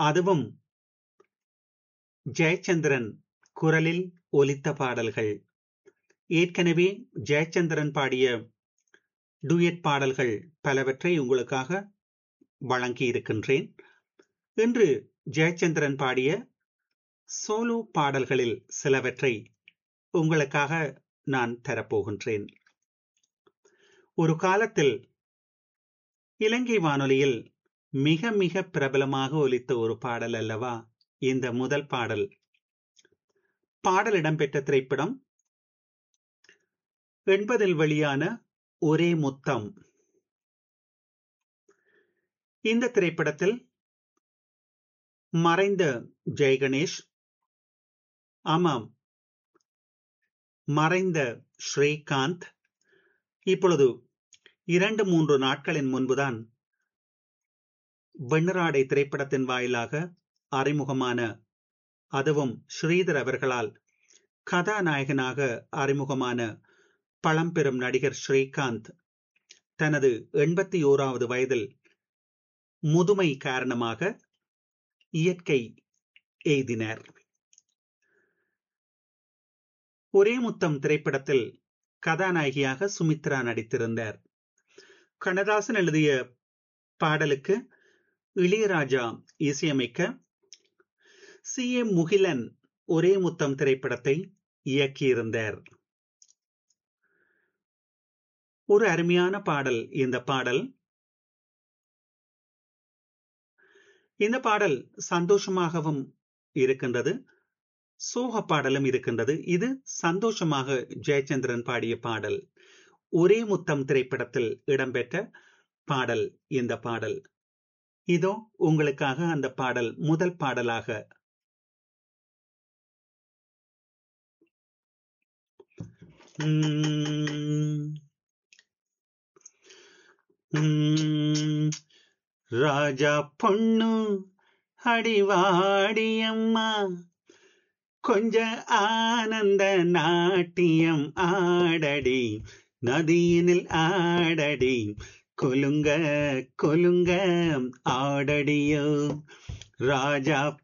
அதுவும் ஜெயச்சந்திரன் குரலில் ஒலித்த பாடல்கள் ஏற்கனவே ஜெயச்சந்திரன் பாடிய டூயட் பாடல்கள் பலவற்றை உங்களுக்காக வழங்கி இருக்கின்றேன் இன்று ஜெயச்சந்திரன் பாடிய சோலோ பாடல்களில் சிலவற்றை உங்களுக்காக நான் தரப்போகின்றேன் ஒரு காலத்தில் இலங்கை வானொலியில் மிக மிக பிரபலமாக ஒலித்த ஒரு பாடல் அல்லவா இந்த முதல் பாடல் பாடல் இடம்பெற்ற திரைப்படம் எண்பதில் வெளியான ஒரே முத்தம் இந்த திரைப்படத்தில் மறைந்த ஜெயகணேஷ் ஆமாம் மறைந்த ஸ்ரீகாந்த் இப்பொழுது இரண்டு மூன்று நாட்களின் முன்புதான் வெண்ணராடை திரைப்படத்தின் வாயிலாக அறிமுகமான அதுவும் ஸ்ரீதர் அவர்களால் கதாநாயகனாக அறிமுகமான பழம்பெரும் நடிகர் ஸ்ரீகாந்த் தனது எண்பத்தி ஓராவது வயதில் முதுமை காரணமாக இயற்கை எய்தினர் ஒரே முத்தம் திரைப்படத்தில் கதாநாயகியாக சுமித்ரா நடித்திருந்தார் கண்ணதாசன் எழுதிய பாடலுக்கு இளையராஜா இசையமைக்க சி எம் முகிலன் ஒரே முத்தம் திரைப்படத்தை இயக்கியிருந்தார் ஒரு அருமையான பாடல் இந்த பாடல் இந்த பாடல் சந்தோஷமாகவும் இருக்கின்றது சோக பாடலும் இருக்கின்றது இது சந்தோஷமாக ஜெயச்சந்திரன் பாடிய பாடல் ஒரே முத்தம் திரைப்படத்தில் இடம்பெற்ற பாடல் இந்த பாடல் இதோ உங்களுக்காக அந்த பாடல் முதல் பாடலாக ராஜா பொண்ணு அடிவாடியம்மா கொஞ்ச ஆனந்த நாட்டியம் ஆடடி நதியினில் ஆடடி கொலுங்க கொலுங்க ஆடடியோ ராஜா